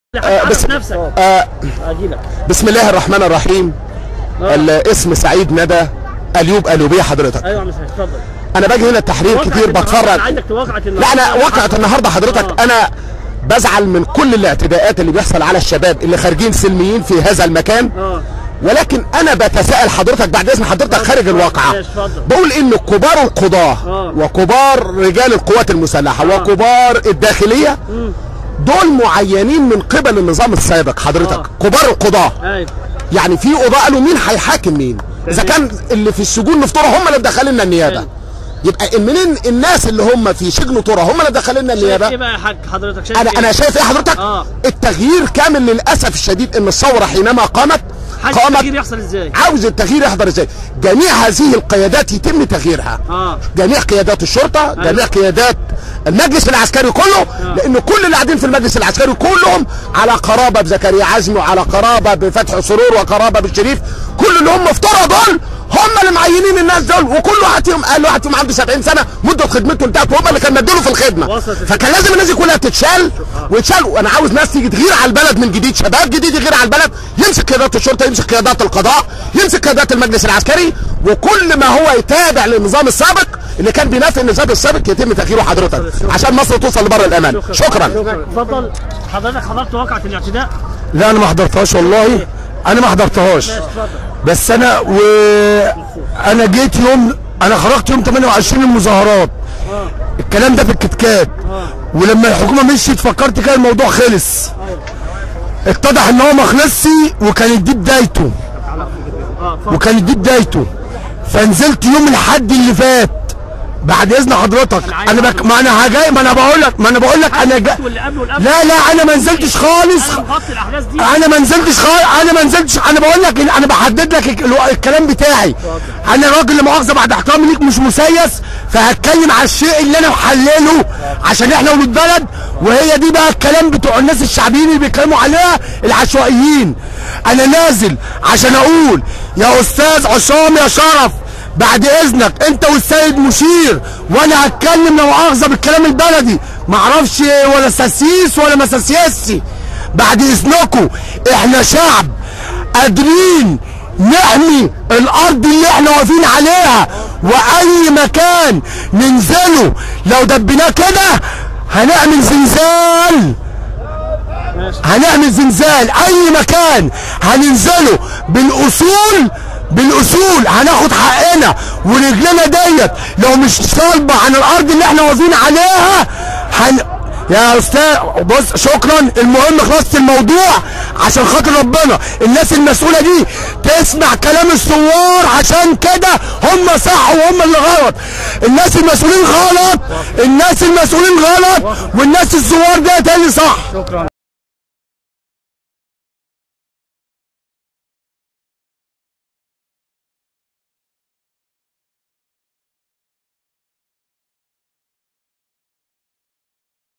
آه بس نفسك آه اجيلك بسم الله الرحمن الرحيم الاسم سعيد ندى اليوب اليوبيه حضرتك ايوه يا عم سعيد اتفضل انا باجي هنا التحرير وقعت كتير النهاردة، بتفرج انا عايزك توقعت لا انا وقعت النهارده حضرتك آه. انا بزعل من كل الاعتداءات اللي بيحصل على الشباب اللي خارجين سلميين في هذا المكان اه ولكن انا بتساءل حضرتك بعد اذن حضرتك خارج الواقعه ماشي، اتفضل. بقول ان كبار القضاه آه. وكبار رجال القوات المسلحه وكبار الداخليه دول معينين من قبل النظام السابق حضرتك آه. كبار القضاه ايوه يعني في قضاء قالوا مين هيحاكم مين اذا كان اللي في السجون في طرة هم اللي مدخلين النيابه حلو. يبقى منين الناس اللي هم في سجن طرة هم اللي دخلين شايف النيابه ايه بقى يا حاج حضرتك شايف انا إيه؟ انا شايف ايه حضرتك آه. التغيير كامل للاسف الشديد ان الثوره حينما قامت حاجه قامت التغيير يحصل ازاي عاوز التغيير يحضر ازاي جميع هذه القيادات يتم تغييرها اه جميع قيادات الشرطه جميع قيادات المجلس العسكري كله لان كل اللي قاعدين في المجلس العسكري كلهم على قرابه بزكريا عزمي وعلى قرابه بفتح سرور وقرابه بالشريف كل اللي هم افترى دول هم اللي معينين الناس دول وكل واحد فيهم قال واحد فيهم عنده 70 سنه مده خدمته انتهت وهم اللي كانوا مديله في الخدمه وصلت الفكرة. فكان لازم الناس دي كلها تتشال ويتشال وانا عاوز ناس تيجي تغير على البلد من جديد شباب جديد يغير على البلد يمسك قيادات الشرطه يمسك قيادات القضاء يمسك قيادات المجلس العسكري وكل ما هو يتابع للنظام السابق اللي كان بينافي النظام السابق يتم تغييره حضرتك عشان مصر توصل لبر الامان شكرا اتفضل حضرتك حضرت واقعة الاعتداء لا انا ما حضرتهاش والله انا ما حضرتهاش ماشي اتفضل بس انا و انا جيت يوم انا خرجت يوم 28 المظاهرات الكلام ده في الكتكات ولما الحكومه مشيت فكرت كده الموضوع خلص اتضح ان هو ما خلصش وكانت دي بدايته اه اتفضل وكانت دي بدايته فنزلت يوم الحد اللي فات بعد اذن حضرتك انا بك... ما انا جاي ما انا بقول لك ما انا بقول لك انا جاي واللي قبله واللي قبله لا لا انا ما نزلتش خالص انا مغطي الاحداث دي انا ما نزلتش خالص انا ما نزلتش انا بقول لك انا بحدد لك الك- الو- الكلام بتاعي انا راجل لا مؤاخذه بعد احترامي ليك مش مسيس فهتكلم على الشيء اللي انا محلله عشان احنا ولاد بلد وهي دي بقى الكلام بتوع الناس الشعبيين اللي بيتكلموا عليها العشوائيين انا نازل عشان اقول يا استاذ عصام يا شرف بعد اذنك انت والسيد مشير وانا هتكلم لو مؤاخذه بالكلام البلدي معرفش ولا ساسيس ولا ما ساسيسي بعد اذنكم احنا شعب قادرين نحمي الارض اللي احنا واقفين عليها واي مكان ننزله لو دبناه كده هنعمل زلزال هنعمل زلزال اي مكان هننزله بالاصول بالاصول هناخد حقنا ورجلنا ديت لو مش صلبه عن الارض اللي احنا واقفين عليها هن... يا استاذ بص شكرا المهم خلصت الموضوع عشان خاطر ربنا الناس المسؤوله دي تسمع كلام الثوار عشان كده هم صح وهم اللي غلط الناس المسؤولين غلط الناس المسؤولين غلط والناس الثوار ديت هي اللي صح